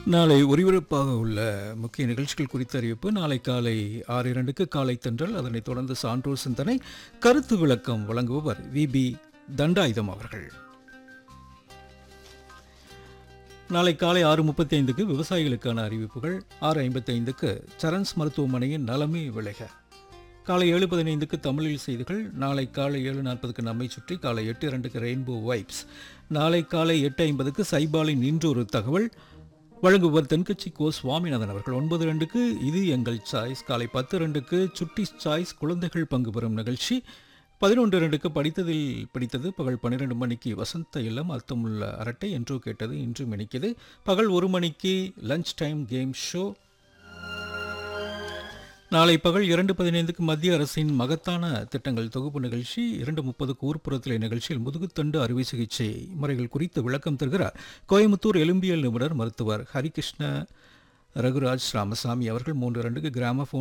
நாளை ஒளிபரப்பாக உள்ள முக்கிய நிகழ்ச்சிகள் குறித்த அறிவிப்பு நாளை காலை ஆறு இரண்டுக்கு காலை தென்றல் அதனைத் தொடர்ந்து சான்றோர் சிந்தனை கருத்து விளக்கம் வழங்குபவர் வி பி தண்டாயுதம் அவர்கள் நாளை காலை ஆறு முப்பத்தி ஐந்துக்கு விவசாயிகளுக்கான அறிவிப்புகள் ஆறு ஐம்பத்தி ஐந்துக்கு சரண்ஸ் மருத்துவமனையின் நலமே விளைக காலை ஏழு பதினைந்துக்கு தமிழில் செய்திகள் நாளை காலை ஏழு நாற்பதுக்கு நம்மை சுற்றி காலை எட்டு இரண்டுக்கு ரெயின்போ வைப்ஸ் நாளை காலை எட்டு ஐம்பதுக்கு சைபாலின் இன்றொரு தகவல் வழங்குவர் தென்கட்சி கோ சுவாமிநாதன் அவர்கள் ஒன்பது ரெண்டுக்கு இது எங்கள் சாய்ஸ் காலை பத்து ரெண்டுக்கு சுட்டி சாய்ஸ் குழந்தைகள் பங்கு பெறும் நிகழ்ச்சி பதினொன்று ரெண்டுக்கு படித்ததில் படித்தது பகல் பன்னிரெண்டு மணிக்கு வசந்த இல்லம் அர்த்தமுள்ள அரட்டை என்றோ கேட்டது இன்று மணிக்குது பகல் ஒரு மணிக்கு லஞ்ச் டைம் கேம் ஷோ நாளை பகல் இரண்டு பதினைந்துக்கு மத்திய அரசின் மகத்தான திட்டங்கள் தொகுப்பு நிகழ்ச்சி இரண்டு முப்பதுக்கு ஊர்ப்புறத்திலே நிகழ்ச்சியில் முதுகுத்தண்டு அறுவை சிகிச்சை முறைகள் குறித்து விளக்கம் தருகிறார் கோயம்புத்தூர் எலும்பியல் நிபுணர் மருத்துவர் ஹரிகிருஷ்ண ரகுராஜ் ராமசாமி அவர்கள் மூன்று ரெண்டுக்கு கிராம